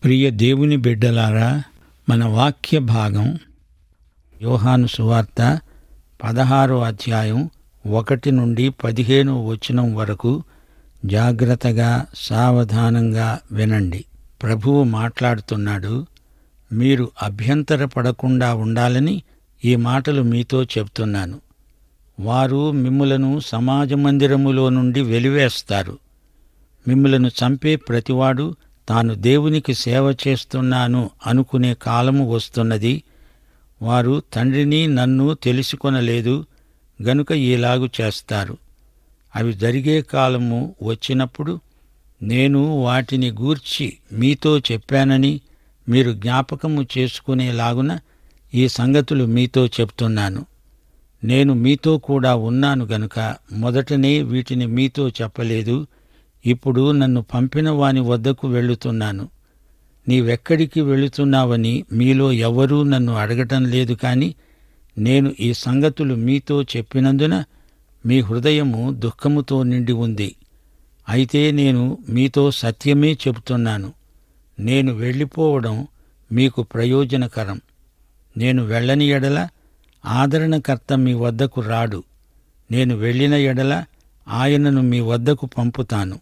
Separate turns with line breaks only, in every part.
ప్రియ దేవుని బిడ్డలారా మన వాక్య భాగం యోహాను సువార్త పదహారో అధ్యాయం ఒకటి నుండి పదిహేను వచనం వరకు జాగ్రత్తగా సావధానంగా వినండి ప్రభువు మాట్లాడుతున్నాడు మీరు అభ్యంతరపడకుండా ఉండాలని ఈ మాటలు మీతో చెప్తున్నాను వారు మిమ్ములను సమాజ మందిరములో నుండి వెలివేస్తారు మిమ్ములను చంపే ప్రతివాడు తాను దేవునికి సేవ చేస్తున్నాను అనుకునే కాలము వస్తున్నది వారు తండ్రిని నన్ను తెలుసుకొనలేదు గనుక ఈలాగు చేస్తారు అవి జరిగే కాలము వచ్చినప్పుడు నేను వాటిని గూర్చి మీతో చెప్పానని మీరు జ్ఞాపకము చేసుకునేలాగున ఈ సంగతులు మీతో చెప్తున్నాను నేను మీతో కూడా ఉన్నాను గనుక మొదటనే వీటిని మీతో చెప్పలేదు ఇప్పుడు నన్ను పంపిన వాని వద్దకు వెళ్ళుతున్నాను నీవెక్కడికి వెళుతున్నావని మీలో ఎవరూ నన్ను అడగటం లేదు కాని నేను ఈ సంగతులు మీతో చెప్పినందున మీ హృదయము దుఃఖముతో నిండి ఉంది అయితే నేను మీతో సత్యమే చెబుతున్నాను నేను వెళ్ళిపోవడం మీకు ప్రయోజనకరం నేను వెళ్ళని ఎడల ఆదరణకర్త మీ వద్దకు రాడు నేను వెళ్ళిన ఎడల ఆయనను మీ వద్దకు పంపుతాను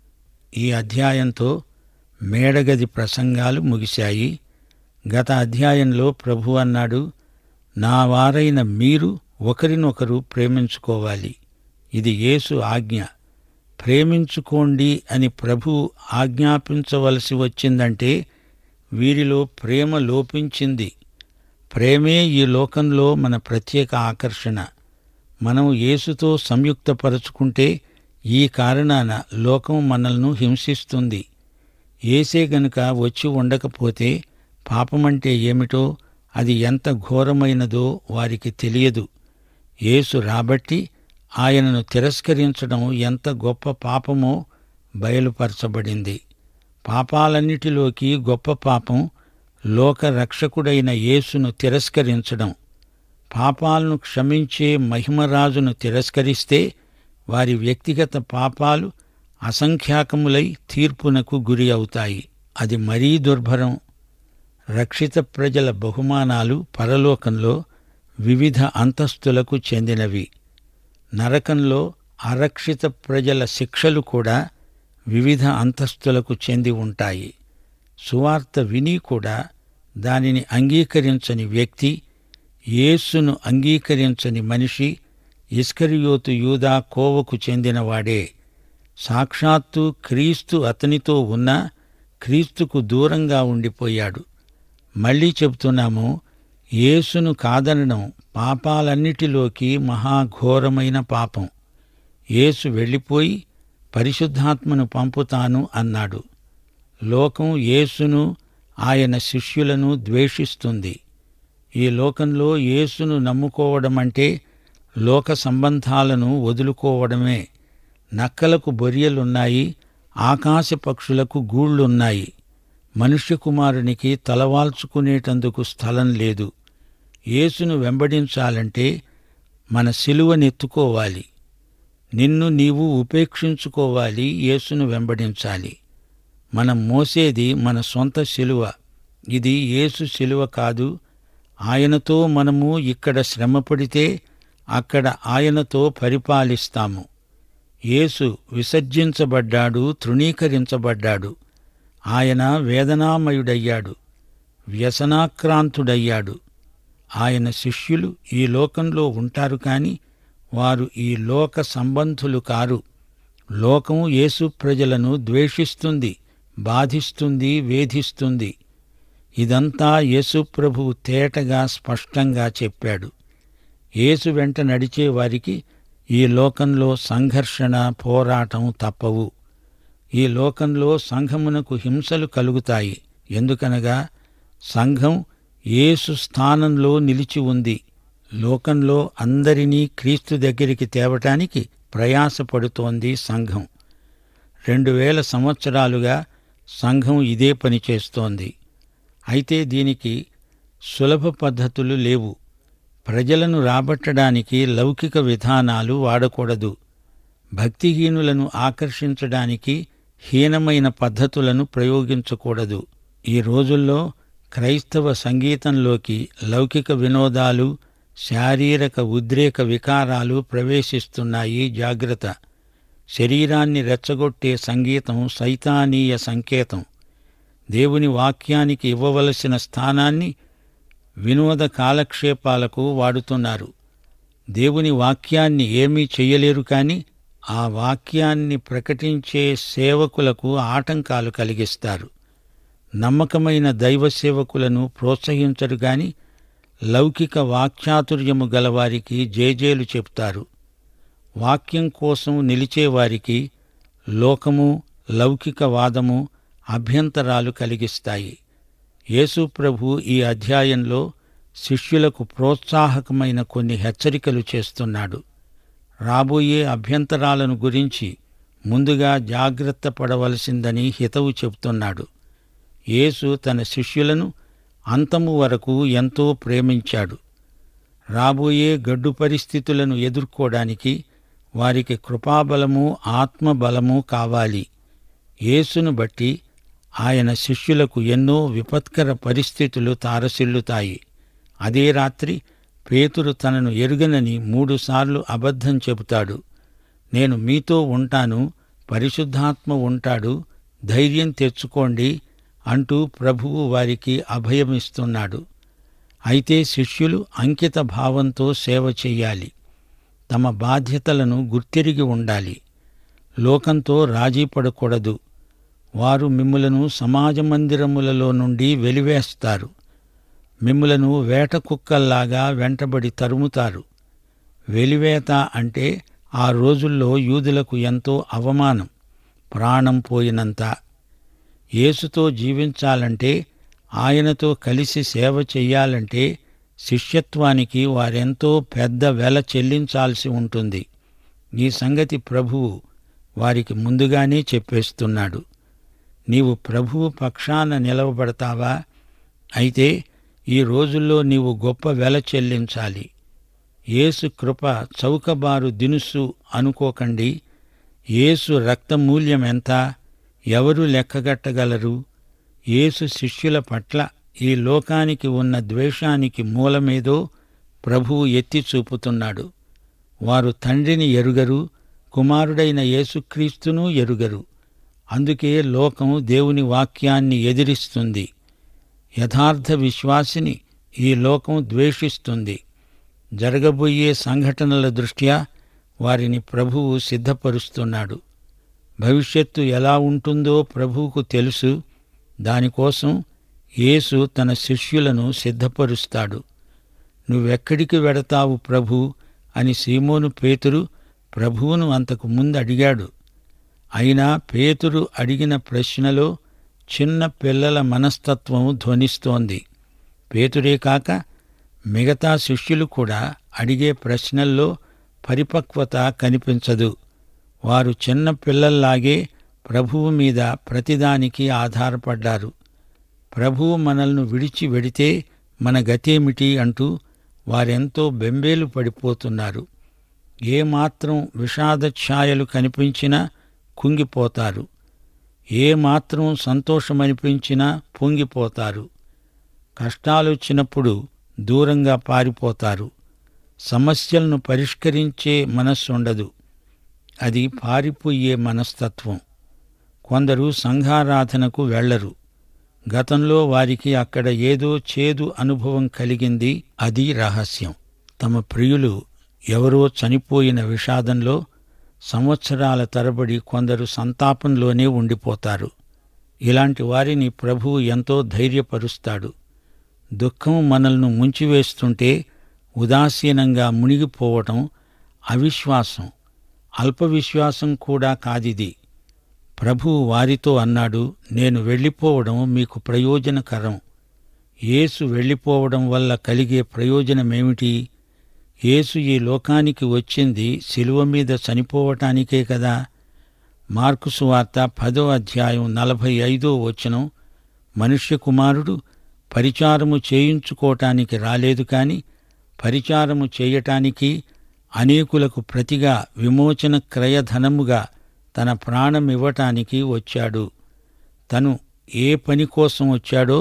ఈ అధ్యాయంతో మేడగది ప్రసంగాలు ముగిశాయి గత అధ్యాయంలో ప్రభు అన్నాడు నా వారైన మీరు ఒకరినొకరు ప్రేమించుకోవాలి ఇది యేసు ఆజ్ఞ ప్రేమించుకోండి అని ప్రభు ఆజ్ఞాపించవలసి వచ్చిందంటే వీరిలో ప్రేమ లోపించింది ప్రేమే ఈ లోకంలో మన ప్రత్యేక ఆకర్షణ మనం యేసుతో సంయుక్తపరచుకుంటే ఈ కారణాన లోకం మనల్ని హింసిస్తుంది ఏసే గనుక వచ్చి ఉండకపోతే పాపమంటే ఏమిటో అది ఎంత ఘోరమైనదో వారికి తెలియదు యేసు రాబట్టి ఆయనను తిరస్కరించడం ఎంత గొప్ప పాపమో బయలుపరచబడింది పాపాలన్నిటిలోకి గొప్ప పాపం లోక రక్షకుడైన యేసును తిరస్కరించడం పాపాలను క్షమించే మహిమరాజును తిరస్కరిస్తే వారి వ్యక్తిగత పాపాలు అసంఖ్యాకములై తీర్పునకు గురి అవుతాయి అది మరీ దుర్భరం రక్షిత ప్రజల బహుమానాలు పరలోకంలో వివిధ అంతస్తులకు చెందినవి నరకంలో అరక్షిత ప్రజల శిక్షలు కూడా వివిధ అంతస్తులకు చెంది ఉంటాయి సువార్త విని కూడా దానిని అంగీకరించని వ్యక్తి యేసును అంగీకరించని మనిషి ఇస్కరియోతు యూదా కోవకు చెందినవాడే సాక్షాత్తు క్రీస్తు అతనితో ఉన్నా క్రీస్తుకు దూరంగా ఉండిపోయాడు మళ్ళీ చెబుతున్నాము యేసును కాదనడం పాపాలన్నిటిలోకి మహాఘోరమైన పాపం యేసు వెళ్ళిపోయి పరిశుద్ధాత్మను పంపుతాను అన్నాడు లోకం యేసును ఆయన శిష్యులను ద్వేషిస్తుంది ఈ లోకంలో యేసును నమ్ముకోవడం అంటే లోక సంబంధాలను వదులుకోవడమే నక్కలకు బొరియలున్నాయి ఆకాశ పక్షులకు గూళ్ళున్నాయి మనుష్య కుమారునికి తలవాల్చుకునేటందుకు స్థలం లేదు యేసును వెంబడించాలంటే మన సిలువనెత్తుకోవాలి నిన్ను నీవు ఉపేక్షించుకోవాలి యేసును వెంబడించాలి మనం మోసేది మన సొంత శిలువ ఇది యేసు శిలువ కాదు ఆయనతో మనము ఇక్కడ శ్రమపడితే అక్కడ ఆయనతో పరిపాలిస్తాము యేసు విసర్జించబడ్డాడు తృణీకరించబడ్డాడు ఆయన వేదనామయుడయ్యాడు వ్యసనాక్రాంతుడయ్యాడు ఆయన శిష్యులు ఈ లోకంలో ఉంటారు కాని వారు ఈ లోక సంబంధులు కారు లోకం యేసు ప్రజలను ద్వేషిస్తుంది బాధిస్తుంది వేధిస్తుంది ఇదంతా యేసు ప్రభువు తేటగా స్పష్టంగా చెప్పాడు యేసు వెంట నడిచే వారికి ఈ లోకంలో సంఘర్షణ పోరాటం తప్పవు ఈ లోకంలో సంఘమునకు హింసలు కలుగుతాయి ఎందుకనగా సంఘం యేసు స్థానంలో నిలిచి ఉంది లోకంలో అందరినీ క్రీస్తు దగ్గరికి తేవటానికి ప్రయాసపడుతోంది సంఘం రెండు వేల సంవత్సరాలుగా సంఘం ఇదే పని చేస్తోంది అయితే దీనికి సులభ పద్ధతులు లేవు ప్రజలను రాబట్టడానికి లౌకిక విధానాలు వాడకూడదు భక్తిహీనులను ఆకర్షించడానికి హీనమైన పద్ధతులను ప్రయోగించకూడదు ఈ రోజుల్లో క్రైస్తవ సంగీతంలోకి లౌకిక వినోదాలు శారీరక ఉద్రేక వికారాలు ప్రవేశిస్తున్నాయి జాగ్రత్త శరీరాన్ని రెచ్చగొట్టే సంగీతం సైతానీయ సంకేతం దేవుని వాక్యానికి ఇవ్వవలసిన స్థానాన్ని వినోద కాలక్షేపాలకు వాడుతున్నారు దేవుని వాక్యాన్ని ఏమీ చెయ్యలేరు కాని ఆ వాక్యాన్ని ప్రకటించే సేవకులకు ఆటంకాలు కలిగిస్తారు నమ్మకమైన దైవ సేవకులను ప్రోత్సహించరు గాని లౌకిక వాక్చాతుర్యము గలవారికి జేజేలు చెప్తారు వాక్యం కోసం నిలిచేవారికి లోకము లౌకిక వాదము అభ్యంతరాలు కలిగిస్తాయి యేసు ప్రభు ఈ అధ్యాయంలో శిష్యులకు ప్రోత్సాహకమైన కొన్ని హెచ్చరికలు చేస్తున్నాడు రాబోయే అభ్యంతరాలను గురించి ముందుగా జాగ్రత్త పడవలసిందని హితవు చెబుతున్నాడు యేసు తన శిష్యులను అంతము వరకు ఎంతో ప్రేమించాడు రాబోయే గడ్డు పరిస్థితులను ఎదుర్కోవడానికి వారికి కృపాబలము ఆత్మబలము కావాలి యేసును బట్టి ఆయన శిష్యులకు ఎన్నో విపత్కర పరిస్థితులు తారసిల్లుతాయి అదే రాత్రి పేతురు తనను ఎరుగనని మూడుసార్లు అబద్ధం చెబుతాడు నేను మీతో ఉంటాను పరిశుద్ధాత్మ ఉంటాడు ధైర్యం తెచ్చుకోండి అంటూ ప్రభువు వారికి అభయమిస్తున్నాడు అయితే శిష్యులు అంకిత భావంతో సేవ చెయ్యాలి తమ బాధ్యతలను గుర్తిరిగి ఉండాలి లోకంతో రాజీ పడకూడదు వారు మిమ్ములను సమాజ మందిరములలో నుండి వెలివేస్తారు మిమ్ములను వేట కుక్కల్లాగా వెంటబడి తరుముతారు వెలివేత అంటే ఆ రోజుల్లో యూదులకు ఎంతో అవమానం ప్రాణం పోయినంత యేసుతో జీవించాలంటే ఆయనతో కలిసి సేవ చెయ్యాలంటే శిష్యత్వానికి వారెంతో పెద్ద వెల చెల్లించాల్సి ఉంటుంది ఈ సంగతి ప్రభువు వారికి ముందుగానే చెప్పేస్తున్నాడు నీవు ప్రభువు పక్షాన నిలవబడతావా అయితే ఈ రోజుల్లో నీవు గొప్ప వెల చెల్లించాలి యేసు కృప చౌకబారు దినుసు అనుకోకండి యేసు రక్తమూల్యం ఎంత ఎవరు లెక్కగట్టగలరు యేసు శిష్యుల పట్ల ఈ లోకానికి ఉన్న ద్వేషానికి మూలమేదో ప్రభువు ఎత్తి చూపుతున్నాడు వారు తండ్రిని ఎరుగరు కుమారుడైన యేసుక్రీస్తును ఎరుగరు అందుకే లోకం దేవుని వాక్యాన్ని ఎదిరిస్తుంది యథార్థ విశ్వాసిని ఈ లోకం ద్వేషిస్తుంది జరగబోయే సంఘటనల దృష్ట్యా వారిని ప్రభువు సిద్ధపరుస్తున్నాడు భవిష్యత్తు ఎలా ఉంటుందో ప్రభువుకు తెలుసు దానికోసం యేసు తన శిష్యులను సిద్ధపరుస్తాడు నువ్వెక్కడికి వెడతావు ప్రభు అని సీమోను పేతురు ప్రభువును అంతకు ముందు అడిగాడు అయినా పేతురు అడిగిన ప్రశ్నలో చిన్న పిల్లల మనస్తత్వం ధ్వనిస్తోంది పేతురే కాక మిగతా శిష్యులు కూడా అడిగే ప్రశ్నల్లో పరిపక్వత కనిపించదు వారు చిన్న పిల్లల్లాగే ప్రభువు మీద ప్రతిదానికి ఆధారపడ్డారు ప్రభువు మనల్ని విడిచి వెడితే మన గతేమిటి అంటూ వారెంతో బెంబేలు పడిపోతున్నారు ఏమాత్రం విషాద ఛాయలు కనిపించినా కుంగిపోతారు ఏమాత్రం సంతోషమనిపించినా పొంగిపోతారు కష్టాలొచ్చినప్పుడు దూరంగా పారిపోతారు సమస్యలను పరిష్కరించే మనస్సుండదు అది పారిపోయే మనస్తత్వం కొందరు సంఘారాధనకు వెళ్లరు గతంలో వారికి అక్కడ ఏదో చేదు అనుభవం కలిగింది అది రహస్యం తమ ప్రియులు ఎవరో చనిపోయిన విషాదంలో సంవత్సరాల తరబడి కొందరు సంతాపంలోనే ఉండిపోతారు ఇలాంటి వారిని ప్రభువు ఎంతో ధైర్యపరుస్తాడు దుఃఖం మనల్ని ముంచివేస్తుంటే ఉదాసీనంగా మునిగిపోవటం అవిశ్వాసం అల్పవిశ్వాసం కూడా కాదిది ప్రభువు వారితో అన్నాడు నేను వెళ్ళిపోవడం మీకు ప్రయోజనకరం యేసు వెళ్ళిపోవడం వల్ల కలిగే ప్రయోజనమేమిటి యేసు ఈ లోకానికి వచ్చింది శిలువ మీద చనిపోవటానికే కదా మార్కు సువార్త పదో అధ్యాయం నలభై ఐదో వచనం మనుష్య కుమారుడు పరిచారము చేయించుకోవటానికి రాలేదు కాని పరిచారము చేయటానికి అనేకులకు ప్రతిగా విమోచన క్రయధనముగా తన ప్రాణమివ్వటానికి వచ్చాడు తను ఏ పని కోసం వచ్చాడో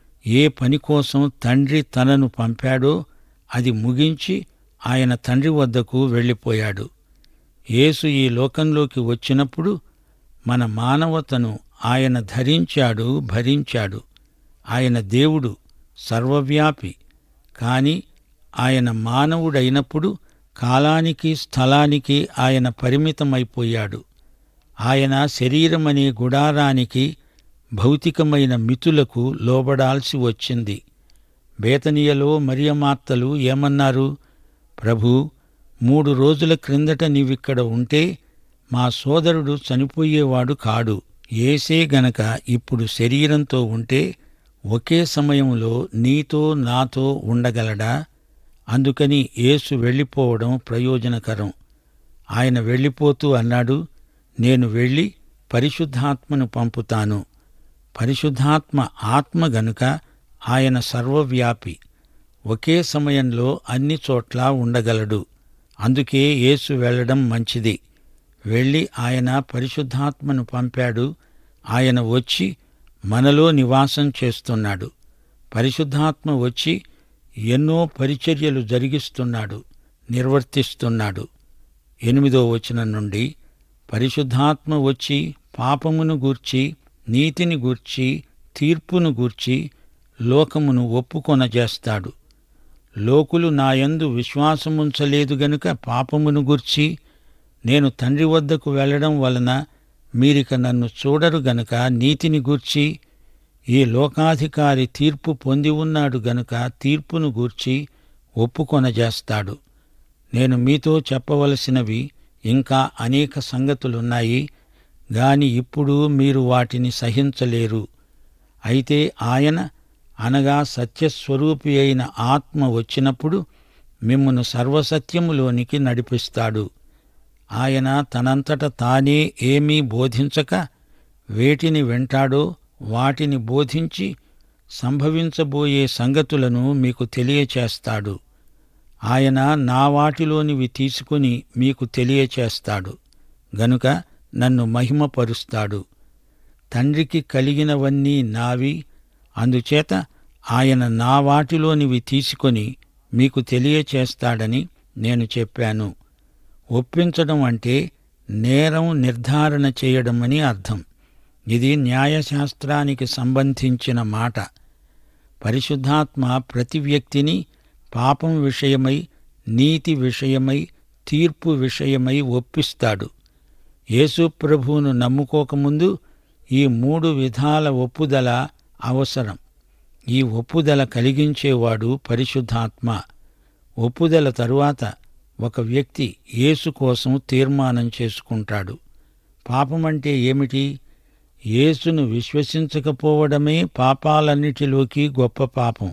ఏ పని కోసం తండ్రి తనను పంపాడో అది ముగించి ఆయన తండ్రి వద్దకు వెళ్ళిపోయాడు యేసు ఈ లోకంలోకి వచ్చినప్పుడు మన మానవతను ఆయన ధరించాడు భరించాడు ఆయన దేవుడు సర్వవ్యాపి కాని ఆయన మానవుడైనప్పుడు కాలానికి స్థలానికి ఆయన పరిమితమైపోయాడు ఆయన శరీరమనే గుడారానికి భౌతికమైన మితులకు లోబడాల్సి వచ్చింది బేతనియలో మరియమార్తలు ఏమన్నారు ప్రభూ మూడు రోజుల క్రిందట నీవిక్కడ ఉంటే మా సోదరుడు చనిపోయేవాడు కాడు ఏసే గనక ఇప్పుడు శరీరంతో ఉంటే ఒకే సమయంలో నీతో నాతో ఉండగలడా అందుకని యేసు వెళ్ళిపోవడం ప్రయోజనకరం ఆయన వెళ్ళిపోతూ అన్నాడు నేను వెళ్ళి పరిశుద్ధాత్మను పంపుతాను పరిశుద్ధాత్మ ఆత్మ గనుక ఆయన సర్వవ్యాపి ఒకే సమయంలో అన్ని చోట్ల ఉండగలడు అందుకే యేసు వెళ్ళడం మంచిది వెళ్ళి ఆయన పరిశుద్ధాత్మను పంపాడు ఆయన వచ్చి మనలో నివాసం చేస్తున్నాడు పరిశుద్ధాత్మ వచ్చి ఎన్నో పరిచర్యలు జరిగిస్తున్నాడు నిర్వర్తిస్తున్నాడు ఎనిమిదో వచనం నుండి పరిశుద్ధాత్మ వచ్చి పాపమును గూర్చి నీతిని గూర్చి తీర్పును గూర్చి లోకమును ఒప్పుకొనజేస్తాడు లోకులు నాయందు విశ్వాసముంచలేదు గనుక పాపమును గూర్చి నేను తండ్రి వద్దకు వెళ్ళడం వలన మీరిక నన్ను చూడరు గనుక నీతిని గూర్చి ఈ లోకాధికారి తీర్పు పొంది ఉన్నాడు గనుక తీర్పును గూర్చి ఒప్పుకొనజేస్తాడు నేను మీతో చెప్పవలసినవి ఇంకా అనేక సంగతులున్నాయి గాని ఇప్పుడు మీరు వాటిని సహించలేరు అయితే ఆయన అనగా సత్యస్వరూపి అయిన ఆత్మ వచ్చినప్పుడు మిమ్మును సర్వసత్యములోనికి నడిపిస్తాడు ఆయన తనంతట తానే ఏమీ బోధించక వేటిని వెంటాడో వాటిని బోధించి సంభవించబోయే సంగతులను మీకు తెలియచేస్తాడు ఆయన నా వాటిలోనివి తీసుకుని మీకు తెలియచేస్తాడు గనుక నన్ను మహిమపరుస్తాడు తండ్రికి కలిగినవన్నీ నావి అందుచేత ఆయన నా వాటిలోనివి తీసుకొని మీకు తెలియచేస్తాడని నేను చెప్పాను ఒప్పించడం అంటే నేరం నిర్ధారణ చేయడమని అర్థం ఇది న్యాయశాస్త్రానికి సంబంధించిన మాట పరిశుద్ధాత్మ ప్రతి వ్యక్తిని పాపం విషయమై నీతి విషయమై తీర్పు విషయమై ఒప్పిస్తాడు యేసు ప్రభువును నమ్ముకోకముందు ఈ మూడు విధాల ఒప్పుదల అవసరం ఈ ఒప్పుదల కలిగించేవాడు పరిశుద్ధాత్మ ఒప్పుదల తరువాత ఒక వ్యక్తి యేసు కోసం తీర్మానం చేసుకుంటాడు పాపమంటే ఏమిటి యేసును విశ్వసించకపోవడమే పాపాలన్నిటిలోకి గొప్ప పాపం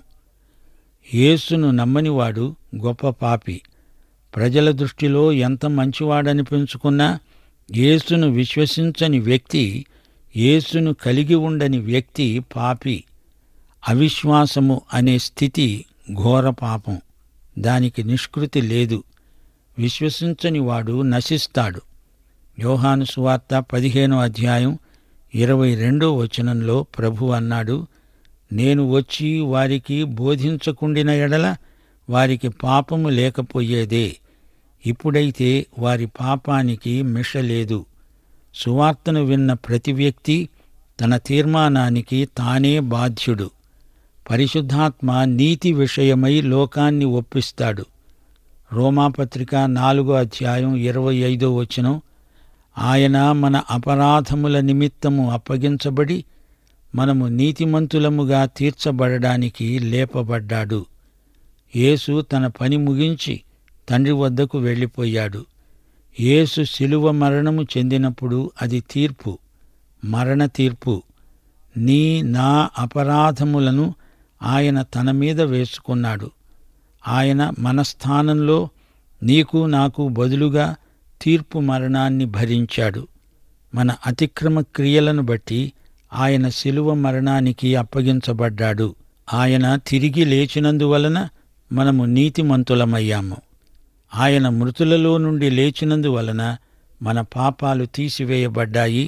యేసును నమ్మనివాడు గొప్ప పాపి ప్రజల దృష్టిలో ఎంత మంచివాడనిపించుకున్నా యేసును విశ్వసించని వ్యక్తి యేసును కలిగి ఉండని వ్యక్తి పాపి అవిశ్వాసము అనే స్థితి ఘోర పాపం దానికి నిష్కృతి లేదు విశ్వసించని వాడు నశిస్తాడు యోహాను సువార్త పదిహేనో అధ్యాయం ఇరవై రెండో వచనంలో ప్రభు అన్నాడు నేను వచ్చి వారికి బోధించకుండిన ఎడల వారికి పాపము లేకపోయేదే ఇప్పుడైతే వారి పాపానికి మిషలేదు సువార్తను విన్న ప్రతి వ్యక్తి తన తీర్మానానికి తానే బాధ్యుడు పరిశుద్ధాత్మ నీతి విషయమై లోకాన్ని ఒప్పిస్తాడు రోమాపత్రిక నాలుగో అధ్యాయం ఇరవై ఐదో వచనం ఆయన మన అపరాధముల నిమిత్తము అప్పగించబడి మనము నీతిమంతులముగా తీర్చబడడానికి లేపబడ్డాడు యేసు తన పని ముగించి తండ్రి వద్దకు వెళ్ళిపోయాడు యేసు శిలువ మరణము చెందినప్పుడు అది తీర్పు మరణ తీర్పు నీ నా అపరాధములను ఆయన తన మీద వేసుకున్నాడు ఆయన మన స్థానంలో నీకు నాకు బదులుగా తీర్పు మరణాన్ని భరించాడు మన అతిక్రమ క్రియలను బట్టి ఆయన శిలువ మరణానికి అప్పగించబడ్డాడు ఆయన తిరిగి లేచినందువలన మనము నీతిమంతులమయ్యాము ఆయన మృతులలో నుండి లేచినందువలన మన పాపాలు తీసివేయబడ్డాయి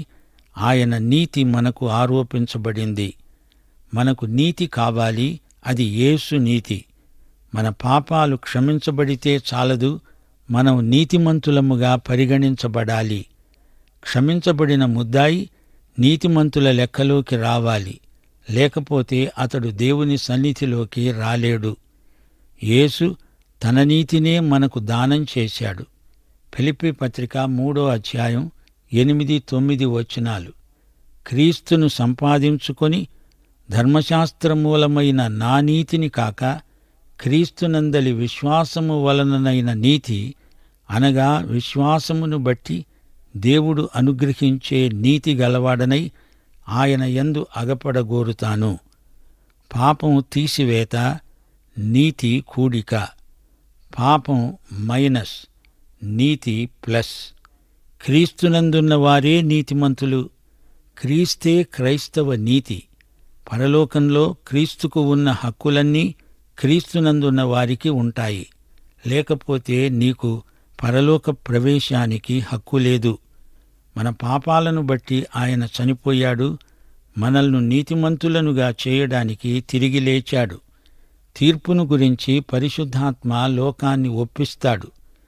ఆయన నీతి మనకు ఆరోపించబడింది మనకు నీతి కావాలి అది యేసు నీతి మన పాపాలు క్షమించబడితే చాలదు మనం నీతిమంతులముగా పరిగణించబడాలి క్షమించబడిన ముద్దాయి నీతిమంతుల లెక్కలోకి రావాలి లేకపోతే అతడు దేవుని సన్నిధిలోకి రాలేడు యేసు తన నీతినే మనకు దానం చేశాడు ఫిలిప్పి పత్రిక మూడో అధ్యాయం ఎనిమిది తొమ్మిది వచనాలు క్రీస్తును సంపాదించుకొని ధర్మశాస్త్రమూలమైన నా నీతిని కాక క్రీస్తునందలి విశ్వాసము వలననైన నీతి అనగా విశ్వాసమును బట్టి దేవుడు అనుగ్రహించే నీతి గలవాడనై ఆయన యందు అగపడగోరుతాను పాపం తీసివేత నీతి కూడిక పాపం మైనస్ నీతి ప్లస్ క్రీస్తునందున్న వారే నీతిమంతులు క్రీస్తే క్రైస్తవ నీతి పరలోకంలో క్రీస్తుకు ఉన్న హక్కులన్నీ క్రీస్తునందున్న వారికి ఉంటాయి లేకపోతే నీకు పరలోక ప్రవేశానికి హక్కు లేదు మన పాపాలను బట్టి ఆయన చనిపోయాడు మనల్ని నీతిమంతులనుగా చేయడానికి తిరిగి లేచాడు తీర్పును గురించి పరిశుద్ధాత్మ లోకాన్ని ఒప్పిస్తాడు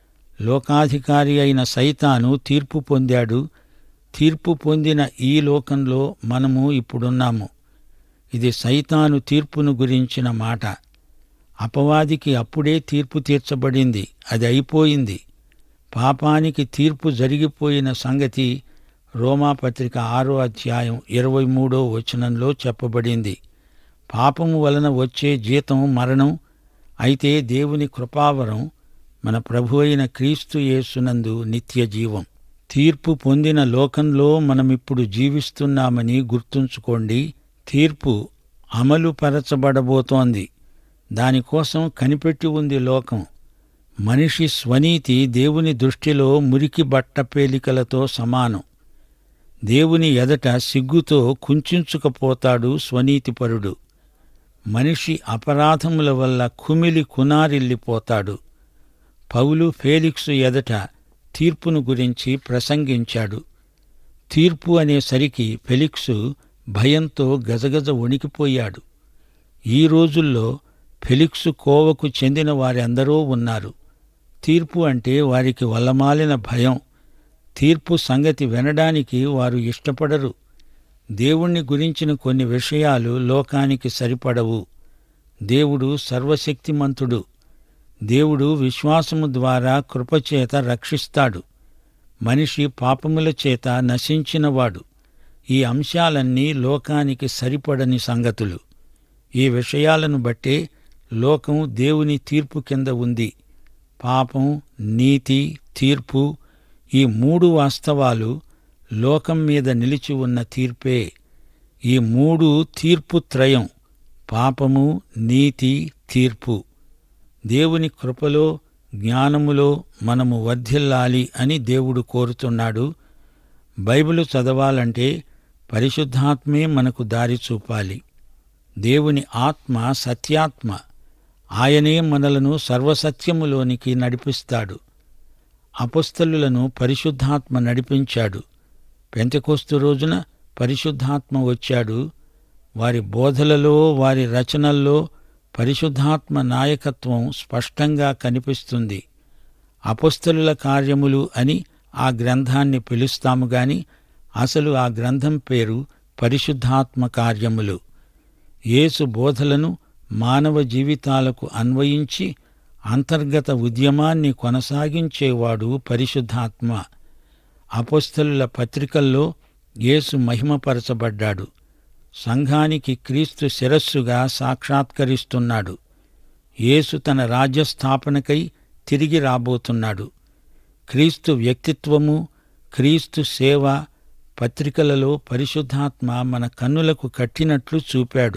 లోకాధికారి అయిన సైతాను తీర్పు పొందాడు తీర్పు పొందిన ఈ లోకంలో మనము ఇప్పుడున్నాము ఇది సైతాను తీర్పును గురించిన మాట అపవాదికి అప్పుడే తీర్పు తీర్చబడింది అది అయిపోయింది పాపానికి తీర్పు జరిగిపోయిన సంగతి రోమాపత్రిక ఆరో అధ్యాయం ఇరవై మూడో వచనంలో చెప్పబడింది పాపము వలన వచ్చే జీతం మరణం అయితే దేవుని కృపావరం మన ప్రభు అయిన క్రీస్తు యేసునందు నిత్య జీవం తీర్పు పొందిన లోకంలో మనమిప్పుడు జీవిస్తున్నామని గుర్తుంచుకోండి తీర్పు అమలు పరచబడబోతోంది దానికోసం కనిపెట్టి ఉంది లోకం మనిషి స్వనీతి దేవుని దృష్టిలో మురికి బట్ట పేలికలతో సమానం దేవుని ఎదట సిగ్గుతో కుంచుకుపోతాడు స్వనీతిపరుడు మనిషి అపరాధముల వల్ల కుమిలి కునారిల్లిపోతాడు పౌలు ఫేలిక్సు ఎదట తీర్పును గురించి ప్రసంగించాడు తీర్పు అనేసరికి ఫెలిక్సు భయంతో గజగజ వణికిపోయాడు ఈ రోజుల్లో ఫెలిక్సు కోవకు చెందిన వారెందరో ఉన్నారు తీర్పు అంటే వారికి వల్లమాలిన భయం తీర్పు సంగతి వినడానికి వారు ఇష్టపడరు దేవుణ్ణి గురించిన కొన్ని విషయాలు లోకానికి సరిపడవు దేవుడు సర్వశక్తిమంతుడు దేవుడు విశ్వాసము ద్వారా కృపచేత రక్షిస్తాడు మనిషి పాపముల చేత నశించినవాడు ఈ అంశాలన్నీ లోకానికి సరిపడని సంగతులు ఈ విషయాలను బట్టే లోకం దేవుని తీర్పు కింద ఉంది పాపం నీతి తీర్పు ఈ మూడు వాస్తవాలు లోకం మీద నిలిచి ఉన్న తీర్పే ఈ మూడు తీర్పు త్రయం పాపము నీతి తీర్పు దేవుని కృపలో జ్ఞానములో మనము వర్ధిల్లాలి అని దేవుడు కోరుతున్నాడు బైబిలు చదవాలంటే పరిశుద్ధాత్మే మనకు దారి చూపాలి దేవుని ఆత్మ సత్యాత్మ ఆయనే మనలను సర్వసత్యములోనికి నడిపిస్తాడు అపస్థలులను పరిశుద్ధాత్మ నడిపించాడు పెంతకోస్తు రోజున పరిశుద్ధాత్మ వచ్చాడు వారి బోధలలో వారి రచనల్లో పరిశుద్ధాత్మ నాయకత్వం స్పష్టంగా కనిపిస్తుంది అపస్థలుల కార్యములు అని ఆ గ్రంథాన్ని పిలుస్తాము గాని అసలు ఆ గ్రంథం పేరు పరిశుద్ధాత్మ కార్యములు యేసు బోధలను మానవ జీవితాలకు అన్వయించి అంతర్గత ఉద్యమాన్ని కొనసాగించేవాడు పరిశుద్ధాత్మ అపస్థలుల పత్రికల్లో యేసు మహిమపరచబడ్డాడు సంఘానికి క్రీస్తు శిరస్సుగా సాక్షాత్కరిస్తున్నాడు యేసు తన రాజ్యస్థాపనకై తిరిగి రాబోతున్నాడు క్రీస్తు వ్యక్తిత్వము క్రీస్తు సేవ పత్రికలలో పరిశుద్ధాత్మ మన కన్నులకు కట్టినట్లు చూపాడు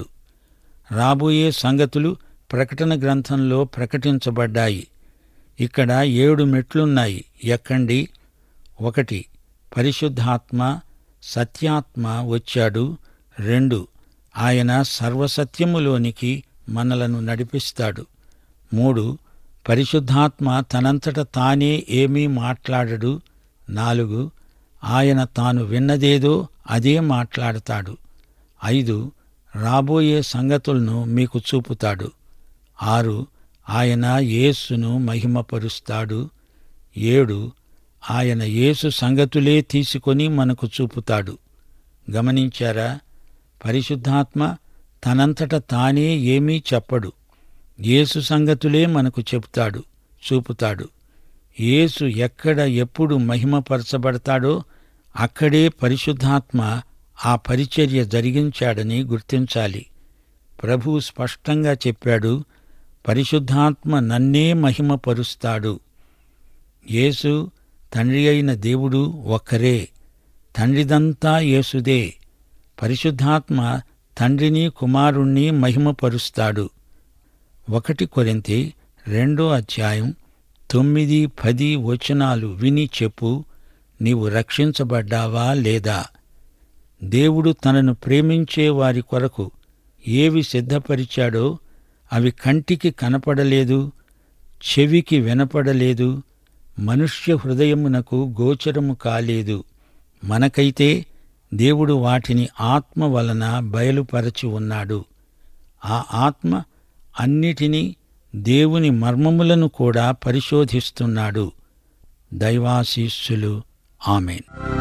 రాబోయే సంగతులు ప్రకటన గ్రంథంలో ప్రకటించబడ్డాయి ఇక్కడ ఏడు మెట్లున్నాయి ఎక్కండి ఒకటి పరిశుద్ధాత్మ సత్యాత్మ వచ్చాడు రెండు ఆయన సర్వసత్యములోనికి మనలను నడిపిస్తాడు మూడు పరిశుద్ధాత్మ తనంతట తానే ఏమీ మాట్లాడడు నాలుగు ఆయన తాను విన్నదేదో అదే మాట్లాడతాడు ఐదు రాబోయే సంగతులను మీకు చూపుతాడు ఆరు ఆయన యేసును మహిమపరుస్తాడు ఏడు ఆయన యేసు సంగతులే తీసుకొని మనకు చూపుతాడు గమనించారా పరిశుద్ధాత్మ తనంతట తానే ఏమీ చెప్పడు యేసు సంగతులే మనకు చెప్తాడు చూపుతాడు యేసు ఎక్కడ ఎప్పుడు మహిమపరచబడతాడో అక్కడే పరిశుద్ధాత్మ ఆ పరిచర్య జరిగించాడని గుర్తించాలి ప్రభు స్పష్టంగా చెప్పాడు పరిశుద్ధాత్మ నన్నే మహిమపరుస్తాడు యేసు తండ్రి అయిన దేవుడు ఒక్కరే తండ్రిదంతా యేసుదే పరిశుద్ధాత్మ తండ్రిని కుమారుణ్ణి మహిమపరుస్తాడు ఒకటి కొరింతి రెండో అధ్యాయం తొమ్మిది పది వచనాలు విని చెప్పు నీవు రక్షించబడ్డావా లేదా దేవుడు తనను ప్రేమించే వారి కొరకు ఏవి సిద్ధపరిచాడో అవి కంటికి కనపడలేదు చెవికి వినపడలేదు మనుష్య హృదయమునకు గోచరము కాలేదు మనకైతే దేవుడు వాటిని ఆత్మ వలన బయలుపరచి ఉన్నాడు ఆ ఆత్మ అన్నిటినీ దేవుని మర్మములను కూడా పరిశోధిస్తున్నాడు దైవాశీస్సులు ఆమెన్